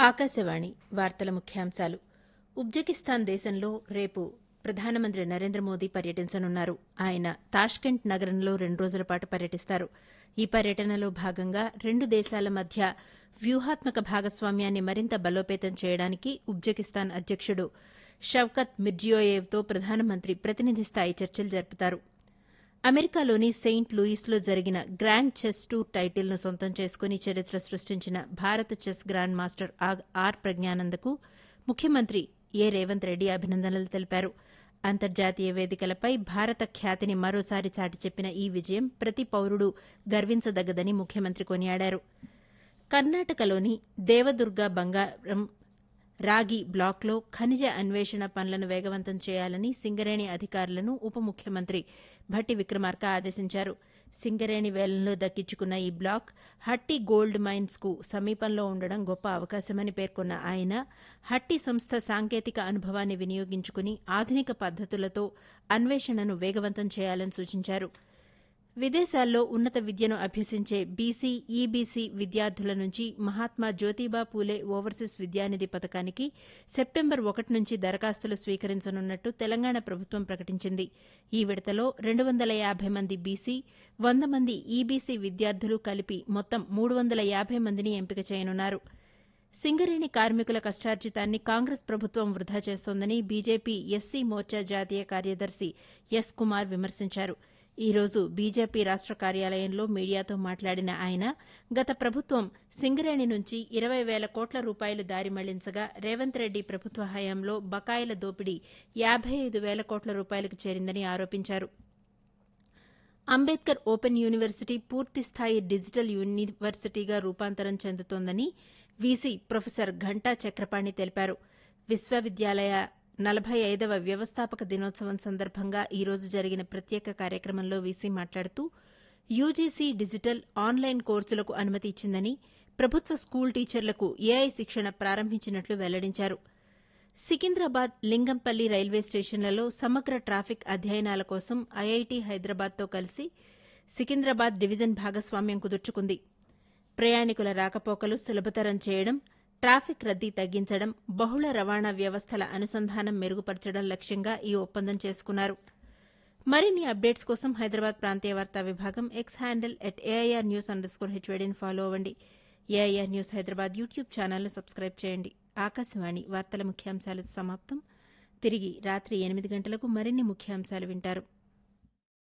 ఆకాశవాణి వార్తల ముఖ్యాంశాలు ఉజ్బెకిస్తాన్ దేశంలో రేపు ప్రధానమంత్రి నరేంద్ర మోదీ పర్యటించనున్నారు ఆయన తాష్కెంట్ నగరంలో రెండు రోజుల పాటు పర్యటిస్తారు ఈ పర్యటనలో భాగంగా రెండు దేశాల మధ్య వ్యూహాత్మక భాగస్వామ్యాన్ని మరింత బలోపేతం చేయడానికి ఉజ్బెకిస్తాన్ అధ్యకుడు షవ్కత్ మిర్జియోయేవ్తో ప్రధానమంత్రి ప్రతినిధి స్థాయి చర్చలు జరుపుతారు అమెరికాలోని సెయింట్ లూయిస్లో జరిగిన గ్రాండ్ చెస్ టూర్ టైటిల్ను సొంతం చేసుకుని చరిత్ర సృష్టించిన భారత చెస్ గ్రాండ్ మాస్టర్ ఆర్ ప్రజ్ఞానందకు ముఖ్యమంత్రి ఏ రేవంత్ రెడ్డి అభినందనలు తెలిపారు అంతర్జాతీయ వేదికలపై భారత ఖ్యాతిని మరోసారి చాటి చెప్పిన ఈ విజయం ప్రతి పౌరుడు గర్వించదగ్గదని ముఖ్యమంత్రి కొనియాడారు కర్ణాటకలోని దేవదుర్గ బంగారం రాగి బ్లాక్లో ఖనిజ అన్వేషణ పనులను వేగవంతం చేయాలని సింగరేణి అధికారులను ఉప ముఖ్యమంత్రి భట్టి విక్రమార్క ఆదేశించారు సింగరేణి వేలంలో దక్కించుకున్న ఈ బ్లాక్ హట్టి గోల్డ్ మైన్స్ కు సమీపంలో ఉండడం గొప్ప అవకాశమని పేర్కొన్న ఆయన హట్టి సంస్థ సాంకేతిక అనుభవాన్ని వినియోగించుకుని ఆధునిక పద్దతులతో అన్వేషణను వేగవంతం చేయాలని సూచించారు విదేశాల్లో ఉన్నత విద్యను అభ్యసించే బీసీ ఈబీసీ విద్యార్థుల నుంచి మహాత్మా జ్యోతిబా పూలే ఓవర్సీస్ విద్యానిధి పథకానికి సెప్టెంబర్ ఒకటి నుంచి దరఖాస్తులు స్వీకరించనున్నట్టు తెలంగాణ ప్రభుత్వం ప్రకటించింది ఈ విడతలో రెండు వందల యాభై మంది బీసీ వంద మంది ఈబీసీ విద్యార్థులు కలిపి మొత్తం మూడు వందల యాభై మందిని ఎంపిక చేయనున్నారు సింగరేణి కార్మికుల కష్టార్జితాన్ని కాంగ్రెస్ ప్రభుత్వం వృధా చేస్తోందని బీజేపీ ఎస్సీ మోర్చా జాతీయ కార్యదర్శి ఎస్ కుమార్ విమర్శించారు ఈ రోజు బీజేపీ రాష్ట కార్యాలయంలో మీడియాతో మాట్లాడిన ఆయన గత ప్రభుత్వం సింగరేణి నుంచి ఇరవై వేల కోట్ల రూపాయలు దారి మళ్లించగా రేవంత్ రెడ్డి ప్రభుత్వ హయాంలో బకాయిల దోపిడీ యాబై ఐదు వేల కోట్ల రూపాయలకు చేరిందని ఆరోపించారు అంబేద్కర్ ఓపెన్ యూనివర్సిటీ పూర్తిస్థాయి డిజిటల్ యూనివర్సిటీగా రూపాంతరం చెందుతోందని వీసీ ప్రొఫెసర్ ఘంటా చక్రపాణి తెలిపారు విశ్వవిద్యాలయ నలభై ఐదవ వ్యవస్థాపక దినోత్సవం సందర్భంగా ఈ రోజు జరిగిన ప్రత్యేక కార్యక్రమంలో వీసీ మాట్లాడుతూ యూజీసీ డిజిటల్ ఆన్లైన్ కోర్సులకు అనుమతి ఇచ్చిందని ప్రభుత్వ స్కూల్ టీచర్లకు ఏఐ శిక్షణ ప్రారంభించినట్లు వెల్లడించారు సికింద్రాబాద్ లింగంపల్లి రైల్వే స్టేషన్లలో సమగ్ర ట్రాఫిక్ అధ్యయనాల కోసం ఐఐటి హైదరాబాద్తో కలిసి సికింద్రాబాద్ డివిజన్ భాగస్వామ్యం కుదుర్చుకుంది ప్రయాణికుల రాకపోకలు సులభతరం చేయడం ట్రాఫిక్ రద్దీ తగ్గించడం బహుళ రవాణా వ్యవస్థల అనుసంధానం మెరుగుపరచడం లక్ష్యంగా ఈ ఒప్పందం చేసుకున్నారు మరిన్ని అప్డేట్స్ కోసం హైదరాబాద్ ప్రాంతీయ వార్తా విభాగం X handle at AIR news underscore హెచ్వేడిని ఫాలో అవ్వండి ఏఐఆర్ న్యూస్ హైదరాబాద్ యూట్యూబ్ ఛానల్ను సబ్స్క్రైబ్ చేయండి ఆకాశవాణి వార్తల ముఖ్యాంశాలు సమాప్తం తిరిగి రాత్రి ఎనిమిది గంటలకు మరిన్ని ముఖ్యాంశాలు వింటారు